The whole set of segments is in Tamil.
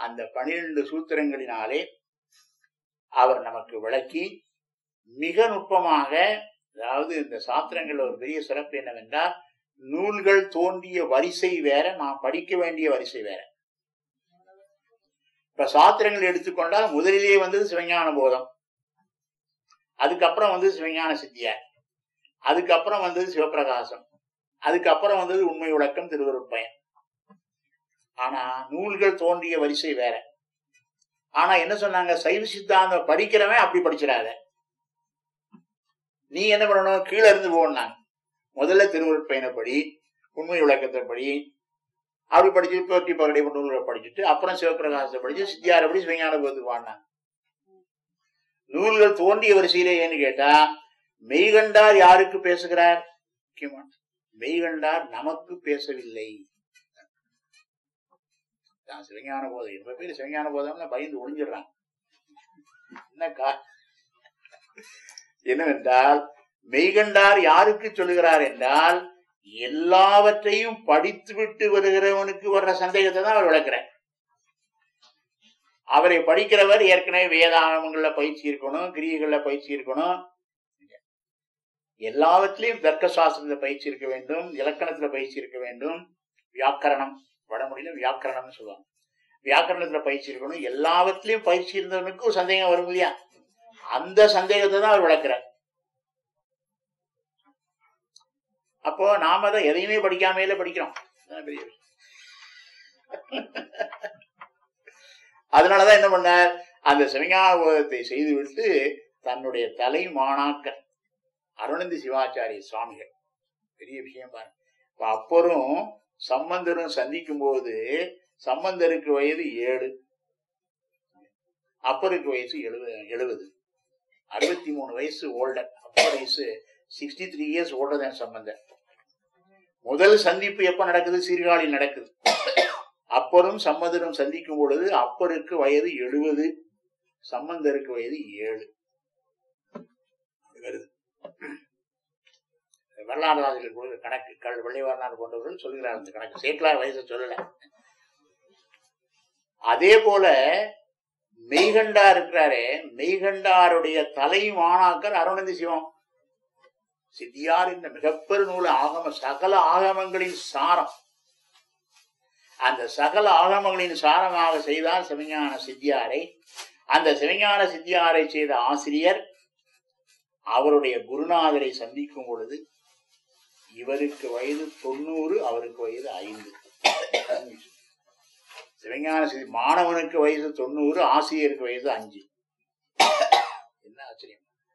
அந்த பனிரெண்டு சூத்திரங்களினாலே அவர் நமக்கு விளக்கி மிக நுட்பமாக அதாவது இந்த சாத்திரங்கள்ல ஒரு பெரிய சிறப்பு என்னவென்றால் நூல்கள் தோன்றிய வரிசை வேற நான் படிக்க வேண்டிய வரிசை வேற இப்ப சாத்திரங்கள் எடுத்துக்கொண்டால் முதலிலே வந்தது சிவஞான போதம் அதுக்கப்புறம் வந்து சிவஞான சித்தியார் அதுக்கப்புறம் வந்தது சிவபிரகாசம் அதுக்கப்புறம் வந்தது உண்மை விளக்கம் திருவருட்பயன் ஆனா நூல்கள் தோன்றிய வரிசை வேற ஆனா என்ன சொன்னாங்க சைவ சித்தாந்தம் படிக்கிறவன் அப்படி படிச்சிடாத நீ என்ன பண்ணணும் கீழே இருந்து போனாங்க முதல்ல திருவருட்பயனை படி உண்மை விளக்கத்தை படி அப்படி படிச்சு போட்டி பகடை நூல்களை படிச்சுட்டு அப்புறம் சிவபிரகாசத்தை படிச்சு சித்தியாரை படி சிவஞான போதுக்கு வாடினாங்க நூல்கள் தோன்றிய வரிசையிலே ஏன்னு கேட்டா மெய்கண்டார் யாருக்கு பேசுகிறார் முக்கியமான மெய்கண்டார் நமக்கு பேசவில்லை நான் சிவஞான போதம் ரொம்ப பேர் சிவஞான போதம்னா பயந்து ஒளிஞ்சிடுறாங்க என்னக்கா என்னவென்றால் மெய்கண்டார் யாருக்கு சொல்லுகிறார் என்றால் எல்லாவற்றையும் படித்துவிட்டு வருகிறவனுக்கு வர்ற சந்தேகத்தை தான் அவர் விளக்குறார் அவரை படிக்கிறவர் ஏற்கனவே வேதாகமங்கள்ல பயிற்சி இருக்கணும் கிரியைகள்ல பயிற்சி இருக்கணும் எல்லாவற்றிலையும் தர்க்க சாஸ்திரத்துல பயிற்சி இருக்க வேண்டும் இலக்கணத்துல பயிற்சி இருக்க வேண்டும் வியாக்கரணம் வடமொழியில வியாக்கரணம்னு சொல்லுவாங்க வியாக்கரணத்துல பயிற்சி இருக்கணும் எல்லாவற்றிலையும் பயிற்சி இருந்தவனுக்கு ஒரு சந்தேகம் வரும் இல்லையா அந்த சந்தேகத்தை தான் அவர் விளக்குறார் அப்போ நாம தான் எதையுமே படிக்காமையில படிக்கிறோம் அதான் பெரிய விஷயம். அதனாலதான் என்ன பண்ணார் அந்த சிவஞாபகத்தை செய்துவிட்டு தன்னுடைய தலை மாணாக்கர் அருணந்தி சிவாச்சாரிய சுவாமிகள் பெரிய விஷயம் பாருங்க இப்ப அப்பரும் சம்பந்தரும் சந்திக்கும் போது சம்பந்தருக்கு வயது ஏழு அப்பருக்கு வயசு எழுபது எழுபது அறுபத்தி மூணு வயசு ஓல்டர் அப்பர் வயசு சிக்ஸ்டி த்ரீ இயர்ஸ் ஓல்டர் தான் சம்பந்தர் முதல் சந்திப்பு எப்ப நடக்குது சீர்காழியில் நடக்குது அப்பரும் சம்பந்தரும் சந்திக்கும் பொழுது அப்பருக்கு வயது எழுபது சம்பந்தருக்கு வயது ஏழு வருது வரலாறு ஆசிரியர் கொடுக்கிற கணக்கு கல் வெள்ளைவாரனார் போன்றவர்கள் சொல்கிறார் அந்த கணக்கு சேக்கலார் வயசை சொல்லல அதே போல மெய்கண்டா இருக்கிறாரே மெய்கண்டாருடைய தலை மாணாக்கர் அருணந்தி சிவம் சித்தியார் இந்த மிகப்பெரு நூல் ஆகம சகல ஆகமங்களின் சாரம் அந்த சகல ஆகமங்களின் சாரமாக செய்தார் சிவஞான சித்தியாரை அந்த சிவஞான சித்தியாரை செய்த ஆசிரியர் அவருடைய குருநாதரை சந்திக்கும் பொழுது இவருக்கு வயது தொண்ணூறு அவருக்கு வயது ஐந்து சிவஞான சித்தி மாணவனுக்கு வயசு தொண்ணூறு ஆசிரியருக்கு வயசு அஞ்சு என்ன ஆச்சரியம்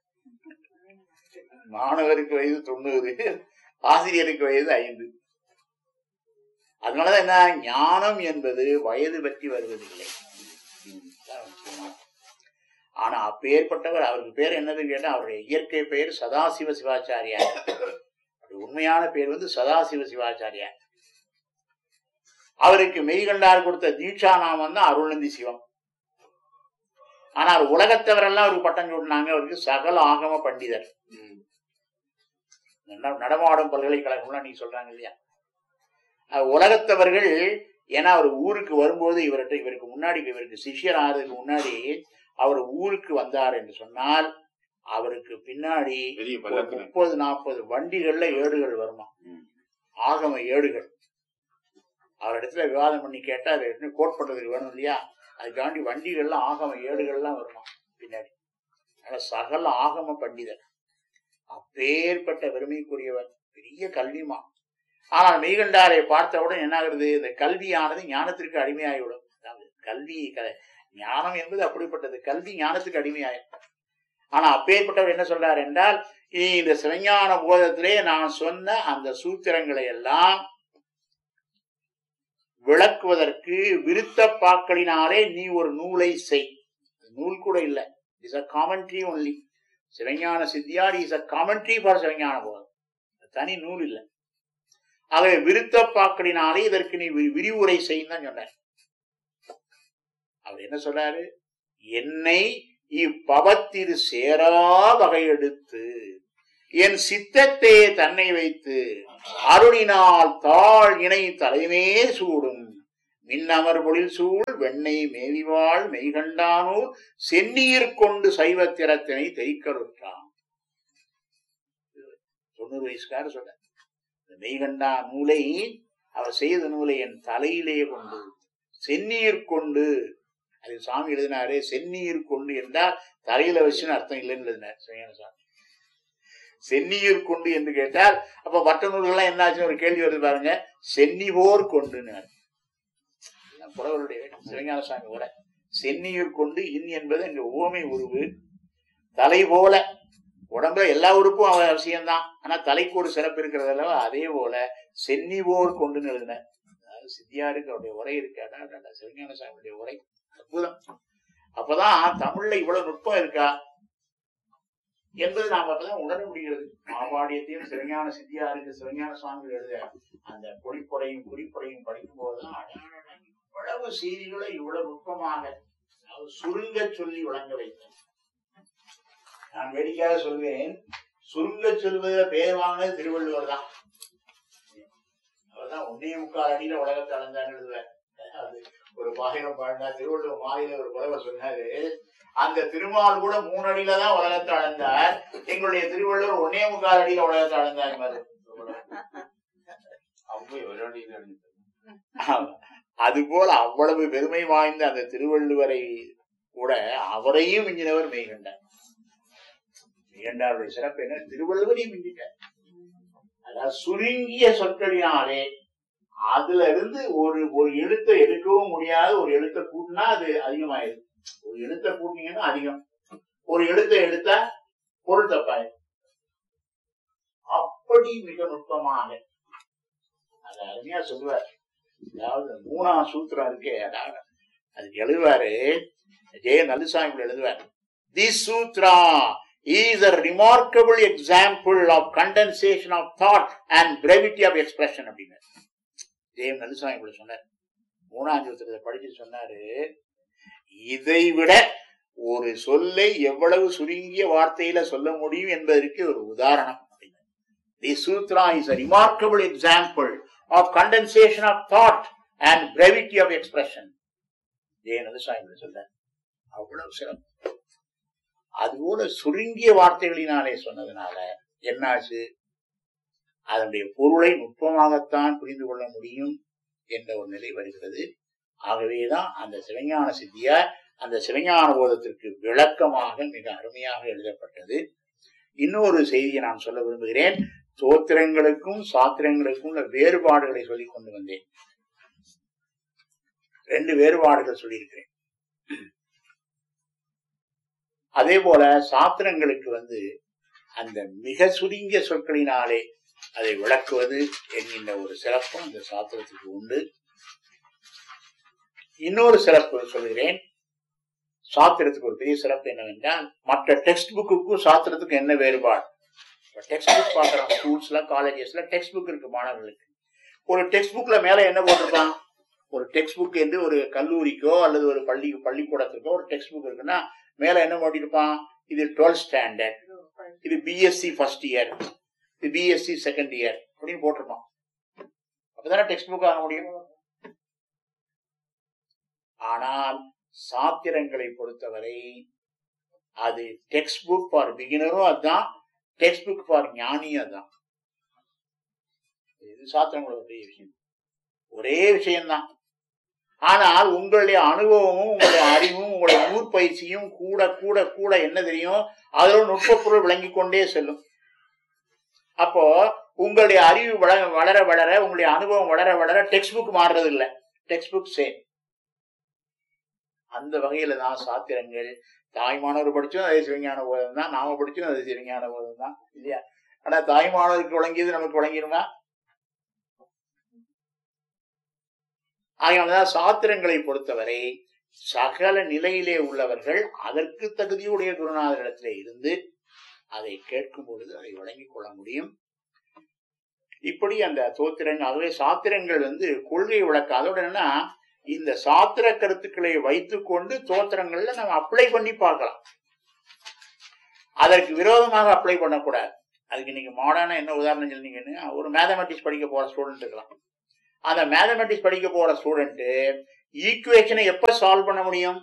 மாணவருக்கு வயது தொண்ணூறு ஆசிரியருக்கு வயது ஐந்து அதனாலதான் என்ன ஞானம் என்பது வயது பற்றி வருவதில்லை இதுதான் முக்கியமான. ஆனா அப்பேற்பட்டவர் அவருக்கு பேர் என்னதுன்னு கேட்டா அவருடைய இயற்கை பெயர் சதாசிவ சிவாச்சாரியார் அவருடைய உண்மையான பேர் வந்து சதாசிவ சிவாச்சாரியார் அவருக்கு மெய்கண்டார் கொடுத்த தீட்சா நாமம் தான் அருள்நந்தி சிவம் ஆனால் உலகத்தவரெல்லாம் அவருக்கு பட்டம் சூட்டினாங்க அவருக்கு சகல ஆகம பண்டிதர் நட- நடமாடும் பல்கலைக்கழகம்லாம் நீங்க சொல்றாங்க இல்லையா அஹ் உலகத்தவர்கள் ஏன்னா அவர் ஊருக்கு வரும்போது இவர்கிட்ட இவருக்கு முன்னாடி இவருக்கு சிஷ்யர் ஆகிறதுக்கு முன்னாடி அவர் ஊருக்கு வந்தார் என்று சொன்னால் அவருக்கு பின்னாடி பெரிய ஒரு பல்லக்கு முப்பது நாற்பது வண்டிகள்ல ஏடுகள் வருமா ம். ஆகம ஏடுகள் அவரிடத்துல விவாதம் பண்ணி கேட்டா அது என்ன கோட் பண்றதுக்கு வேணும் இல்லையா அதுக்காண்டி வண்டிகள்ல ஆகம ஏடுகள்லாம் வருமா பின்னாடி அதனால சகல ஆகம பண்டிதர் அப்பேற்பட்ட பெருமைக்குரியவர் பெரிய கல்விமா ஆனால் மெய்கண்டாரை பார்த்தவுடன் என்ன ஆகுறது இந்த கல்வியானது ஞானத்திற்கு அடிமையாகிவிடும் அதாவது கல்வி க- ஞானம் என்பது அப்படிப்பட்டது கல்வி ஞானத்துக்கு அடிமையாயிடும் ஆனா அப்பேற்பட்டவர் என்ன சொல்றார் என்றால் இனி இந்த சிவஞான போதத்திலே நான் சொன்ன அந்த சூத்திரங்களை எல்லாம் விளக்குவதற்கு விருத்த பாக்களினாலே நீ ஒரு நூலை செய் நூல் கூட இல்ல is a commentary only Sivagnana Siddhiyar is a commentary for Sivagnana Bodham தனி நூல் இல்ல ஆகவே விருத்த பாக்களினாலே இதற்கு நீ வி- விரிவுரை செய்யும் தான் சொன்னார் அவர் என்ன சொல்றாரு என்னை இப்பவத்திரு சேரா வகையெடுத்து என் சித்தத்தே தன்னை வைத்து அருளினால் தாழ் இணை தலைமே சூடும் மின்னமர் பொழில் சூழ் வெண்ணெய் மேவிவாள் மெய்கண்டானூர் செந்நீர் கொண்டு சைவத்திரத்தினை தெய்க்கருற்றான் தொண்ணூறு வயசுக்கார சொல்ற இந்த மெய்கண்டா நூலை அவர் செய்த நூலை என் தலையிலே கொண்டு செந்நீர் கொண்டு அது சாமி எழுதினாரு செந்நீர் கொண்டு என்றால் தலையில வச்சுன்னு அர்த்தம் இல்லைன்னு எழுதினார் சிவஞான சாமி செந்நீர் கொண்டு என்று கேட்டால் அப்ப மற்ற நூல்கள்லாம் என்னாச்சுன்னு ஒரு கேள்வி வருது பாருங்க சென்னிவோர் கொண்டுன்னு புலவருடைய சிவஞான சாமி கூட செந்நீர் கொண்டு இன் என்பது இங்க ஓமை உருவு தலை போல உடம்புல எல்லா உறுப்பும் அவ- அவசியம்தான் ஆனா தலைக்கு ஒரு சிறப்பு இருக்கிறது அல்லவா அதே போல சென்னிவோர் கொண்டுன்னு எழுதின அதாவது சித்தியாருக்கு அவருடைய உரை இருக்கு அதான் அதான் சிவஞான சாமியுடைய உரை அற்புதம் அப்பதான் தமிழ்ல இவ்வளவு நுட்பம் இருக்கா என்பது நாம அப்பதான் உணர முடிகிறது மாபாடியத்தையும் சிவஞான சித்தியாருக்கு சிவஞான சுவாமி எழுத அந்த பொழிப்புரையும் குறிப்புரையும் படிக்கும் போதுதான் அடாடடா, இவ்வளவு செய்திகளை இவ்வளவு நுட்பமாக அதாவது சுருங்க சொல்லி வழங்க வைத்தேன் நான் வேடிக்கையாக சொல்வேன் சுருங்க சொல்வதில் பேர் வாங்கினது திருவள்ளுவர் தான் அவர்தான் ஒன்னே முக்கால் அடியில உலகத்தை அளந்தான்னு எழுதுவார் அது ஒரு பாயிரம் பாடினா திருவள்ளுவர் மாலையில ஒரு புலவர் சொன்னாரு அந்த திருமால் கூட மூணு அடியில தான் உலகத்தை அளந்தார் எங்களுடைய திருவள்ளுவர் ஒன்னே முக்கால் அடியில உலகத்தை அளந்தார் மாதிரி அவங்க ஒரு அடியில் அடித்தாங்க. ஆமா. அதுபோல அவ்வளவு பெருமை வாய்ந்த அந்த திருவள்ளுவரை கூட அவரையும் மிஞ்சினவர் மெய்கண்டார் மெய்கண்டாருடைய சிறப்பு என்ன திருவள்ளுவரையும் மிஞ்சிட்டார் அதாவது சுருங்கிய சொற்களினாலே அதுல இருந்து ஒரு ஒரு எழுத்தை எடுக்கவும் முடியாது ஒரு எழுத்தை கூட்டினா அது அதிகமாயிருது ஒரு எழுத்தை கூட்டினீங்கன்னா அதிகம் ஒரு எழுத்தை எடுத்தா பொருள் தப்பாயிரும் அப்படி மிக நுட்பமாக அது அருமையா சொல்லுவார் அதாவது மூணாம் சூத்திரம் இருக்கே அதாவது அதுக்கு எழுதுவாரு ஜெய நல்லுசாமி எழுதுவார் this sutra is a remarkable example of condensation of thought and brevity of expression அப்படின்னு ஜெயம் நல்லுசாமி இப்படி சொன்னார் மூணாம் சூத்திரத்தை படிச்சு சொன்னாரு இதை விட ஒரு சொல்லை எவ்வளவு சுருங்கிய வார்த்தையில சொல்ல முடியும் என்பதற்கு ஒரு உதாரணம் அப்படின்னு the sutra is a remarkable example of condensation of thought and brevity of expression ஜெயநது சாமி சொல்ல அவ்வளவு சிறப்பு அதுபோல சுருங்கிய வார்த்தைகளினாலே சொன்னதுனால என்னாச்சு அதனுடைய பொருளை நுட்பமாகத்தான் புரிந்து கொள்ள முடியும் என்ற ஒரு நிலை வருகிறது ஆகவேதான் அந்த சிவஞான சித்தியார் அந்த சிவஞான போதத்திற்கு விளக்கமாக மிக அருமையாக எழுதப்பட்டது இன்னொரு செய்தியை நான் சொல்ல விரும்புகிறேன் தோத்திரங்களுக்கும் சாத்திரங்களுக்கும் உள்ள வேறுபாடுகளை சொல்லிக் கொண்டு வந்தேன் ரெண்டு வேறுபாடுகள் சொல்லியிருக்கிறேன் அதே போல சாத்திரங்களுக்கு வந்து அந்த மிக சுருங்கிய சொற்களினாலே அதை விளக்குவது என்கின்ற ஒரு சிறப்பும் அந்த சாத்திரத்துக்கு உண்டு இன்னொரு சிறப்பு சொல்கிறேன் சாத்திரத்துக்கு ஒரு பெரிய சிறப்பு என்னவென்றால் மற்ற டெக்ஸ்ட் புக்குக்கும் சாத்திரத்துக்கும் என்ன வேறுபாடு டெக்ஸ்ட் புக் பார்க்குறோம் ஸ்கூல்ஸ்ல காலேஜஸ்ல டெக்ஸ்ட் புக் இருக்கு மாணவர்களுக்கு ஒரு டெக்ஸ்ட் புக்ல மேல என்ன போட்டிருப்பான் ஒரு டெக்ஸ்ட் புக் என்று ஒரு கல்லூரிக்கோ அல்லது ஒரு பள்ளி பள்ளிக்கூடத்துக்கோ ஒரு டெக்ஸ்ட் புக் இருக்குன்னா மேல என்ன போட்டிருப்பான் இது டுவெல்த் ஸ்டாண்டர்ட் இது பிஎஸ்சி ஃபர்ஸ்ட் இயர் இது பிஎஸ்சி செகண்ட் இயர் அப்படின்னு போட்டிருப்பான் அப்பதானே டெக்ஸ்ட் புக் ஆக முடியும் ஆனால் சாத்திரங்களை பொறுத்தவரை அது டெக்ஸ்ட் புக் ஃபார் பிகினரும் அதுதான் டெக்ஸ்ட் புக் ஃபார் ஞானியும் அதுதான் இது சாத்திரங்களோட பெரிய விஷயம் ஒரே விஷயம்தான் ஆனால் உங்களுடைய அனுபவமும் உங்களுடைய அறிவும் உங்களுடைய ஊர் பயிற்சியும் கூட கூட கூட என்ன தெரியும் அதோட நுட்பப்பொருள் விளங்கி கொண்டே செல்லும் அப்போ உங்களுடைய அறிவு வளர வளர வளர உங்களுடைய அனுபவம் வளர வளர டெக்ஸ்ட் புக் மாறுறது இல்லை டெக்ஸ்ட் புக் சேம் அந்த வகையில தான் சாத்திரங்கள் தாய்மானவர் படிச்சும் அதே சிவஞான போதம் தான் நாம படிச்சும் அதே சிவஞான போதம் தான் இல்லையா ஆனா தாய்மானவருக்கு வழங்கியது நமக்கு வழங்கிருமா ஆகையால்தான் சாத்திரங்களை பொறுத்தவரை சகல நிலையிலே உள்ளவர்கள் அதற்கு தகுதியுடைய குருநாதரிடத்திலே இருந்து அதை கேட்கும் பொழுது அதை வழங்கிக் கொள்ள முடியும் இப்படி அந்த தோத்திரங்கள் அதுவே சாத்திரங்கள் வந்து கொள்கை விளக்க அதோட என்னன்னா இந்த சாத்திர கருத்துக்களை வைத்துக் கொண்டு தோத்திரங்கள்ல நம்ம அப்ளை பண்ணி பார்க்கலாம் அதற்கு விரோதமாக அப்ளை பண்ணக்கூடாது அதுக்கு நீங்க மாடர்னா என்ன உதாரணம் சொன்னீங்கன்னு ஒரு மேத்தமெட்டிக்ஸ் படிக்க போற ஸ்டூடெண்ட் இருக்கலாம் அந்த மேத்தமெட்டிக்ஸ் படிக்க போற ஸ்டூடெண்ட் ஈக்குவேஷனை எப்ப சால்வ் பண்ண முடியும்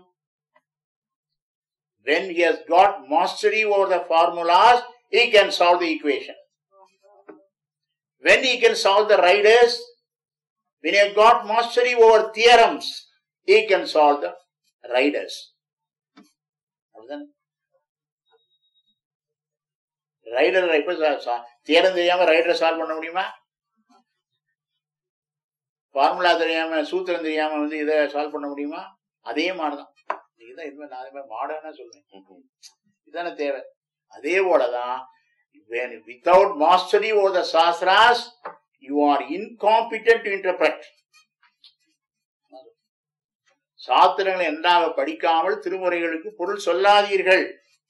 when he has got mastery over the formulas he can solve the equation when he can solve the riders when he has got mastery over theorems he can solve the riders அப்படிதானே? ரைடர் எப்ப தியரம் தெரியாம ரைடரை சால்வ் பண்ண முடியுமா ஃபார்முலா தெரியாம சூத்திரம் தெரியாம வந்து இதை சால்வ் பண்ண முடியுமா அதே மாதிரிதான் இதுதான் இதுமே நான் அதே மாதிரி மாடர்னா சொல்றேன் இதுதானே தேவை அதே போலதான் without mastery or the shastras you are incompetent to interpret சாத்திரங்களை நன்றாக படிக்காமல் திருமுறைகளுக்கு பொருள் சொல்லாதீர்கள்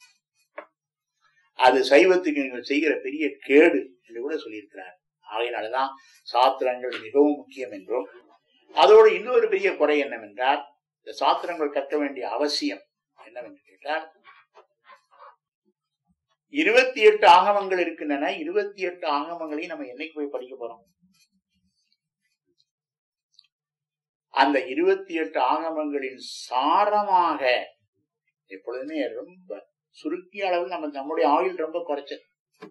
அது சைவத்துக்கு நீங்கள் செய்கிற பெரிய கேடு என்று கூட சொல்லியிருக்கிறார் ஆகையினாலதான் சாத்திரங்கள் மிகவும் முக்கியம் என்றும் அதோடு இன்னொரு பெரிய குறை என்னவென்றால் இந்த சாத்திரங்கள் கற்க வேண்டிய அவசியம் என்னவென்று கேட்டால் இருபத்தி எட்டு ஆகமங்கள் இருக்கின்றன இருபத்தி எட்டு ஆகமங்களையும் நம்ம என்னைக்கு போய் படிக்க போறோம் அந்த இருபத்தி எட்டு ஆகமங்களின் சாரமாக எப்பொழுதுமே ரொம்ப சுருக்கிய அளவில் நம்ம நம்முடைய ஆயுள் ரொம்ப குறைச்சல்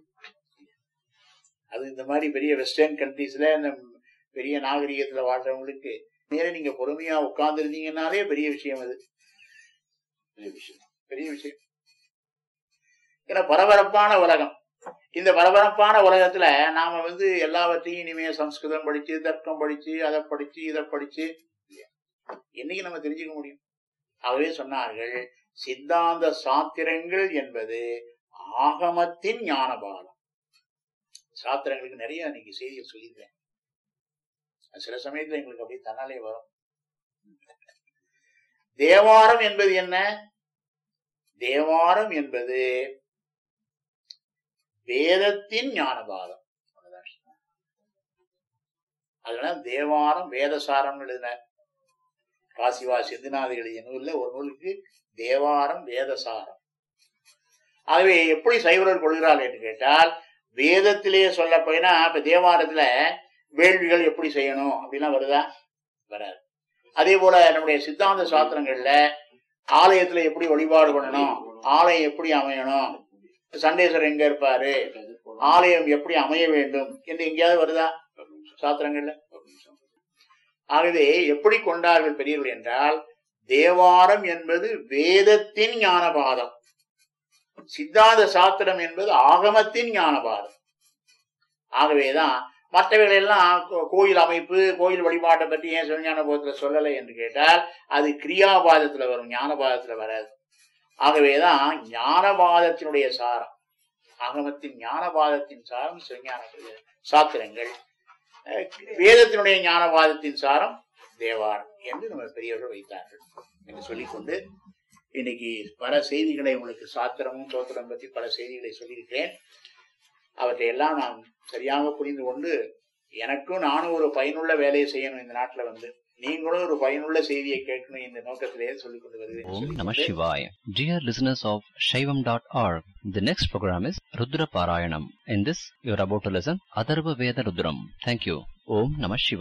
அது இந்த மாதிரி பெரிய வெஸ்டர்ன் கண்ட்ரீஸ்ல இந்த பெரிய நாகரிகத்துல வாழ்றவங்களுக்கு நேர நீங்க பொறுமையா உட்கார்ந்து இருந்தீங்கன்னாலே பெரிய விஷயம் அது பெரிய விஷயம் பெரிய விஷயம் ஏன்னா பரபரப்பான உலகம் இந்த பரபரப்பான உலகத்துல நாம வந்து எல்லாவற்றையும் இனிமே சம்ஸ்கிருதம் படிச்சு தர்க்கம் படிச்சு அதை படிச்சு இதை படிச்சு என்னைக்கு நம்ம தெரிஞ்சுக்க முடியும் ஆகவே சொன்னார்கள் சித்தாந்த சாத்திரங்கள் என்பது ஆகமத்தின் ஞானபாலம் சாத்திரங்களுக்கு நிறைய இன்னைக்கு செய்திகள் சொல்லியிருக்கேன் சில சமயத்துல எங்களுக்கு அப்படியே தன்னாலே வரும் தேவாரம் என்பது என்ன தேவாரம் என்பது வேதத்தின் ஞானபாதம் அதனால தேவாரம் வேதசாரம் எழுதினார் காசிவா செந்திநாத எழுதிய நூல்ல ஒரு நூலுக்கு தேவாரம் வேதசாரம் ஆகவே எப்படி சைவரர் கொள்கிறார் என்று கேட்டால் வேதத்திலேயே சொல்ல போயினா இப்ப தேவாரத்துல வேள்விகள் எப்படி செய்யணும் அப்படிலாம் வருதா வராது அதே போல நம்முடைய சித்தாந்த சாஸ்திரங்கள்ல ஆலயத்துல எப்படி வழிபாடு பண்ணணும் ஆலயம் எப்படி அமையணும் சண்டேஸ்வரர் எங்க இருப்பாரு ஆலயம் எப்படி அமைய வேண்டும் என்று எங்கேயாவது வருதா சாஸ்திரங்கள்ல ஆகவே எப்படி கொண்டார்கள் பெரியவர்கள் என்றால் தேவாரம் என்பது வேதத்தின் ஞானபாதம் சித்தாந்த சாஸ்திரம் என்பது ஆகமத்தின் ஞானபாதம் ஆகவேதான் மற்றவைகள் எல்லாம் கோயில் அமைப்பு கோயில் வழிபாட்டை பற்றி ஏன் சிவஞான போதத்துல சொல்லலை என்று கேட்டால் அது கிரியாபாதத்துல வரும் ஞானபாதத்துல வராது ஆகவேதான் ஞானபாதத்தினுடைய சாரம் ஆகமத்தின் ஞானபாதத்தின் சாரம் சிவஞான சாத்திரங்கள் வேதத்தினுடைய ஞானவாதத்தின் சாரம் தேவாரம் என்று நம்ம பெரியவர்கள் வைத்தார்கள் என்று சொல்லிக்கொண்டு இன்னைக்கு பல செய்திகளை உங்களுக்கு சாத்திரமும் சோத்திரம் பற்றி பல செய்திகளை சொல்லியிருக்கிறேன் அவற்றை எல்லாம் நான் சரியாக புரிந்து கொண்டு எனக்கும் நானும் ஒரு பயனுள்ள வேலையை செய்யணும் இந்த நாட்டில் வந்து நீங்களும் ஒரு பயனுள்ள செய்தியை கேட்கணும் இந்த நோக்கத்திலேயே சொல்லிக் கொண்டு Om Namah வருவேன் Shivaya. Dear listeners of Shaivam.org, the next program is Rudra Parayanam. In this, you are about to listen Atharva Veda Rudram. Thank you. Om Namah Shivaya.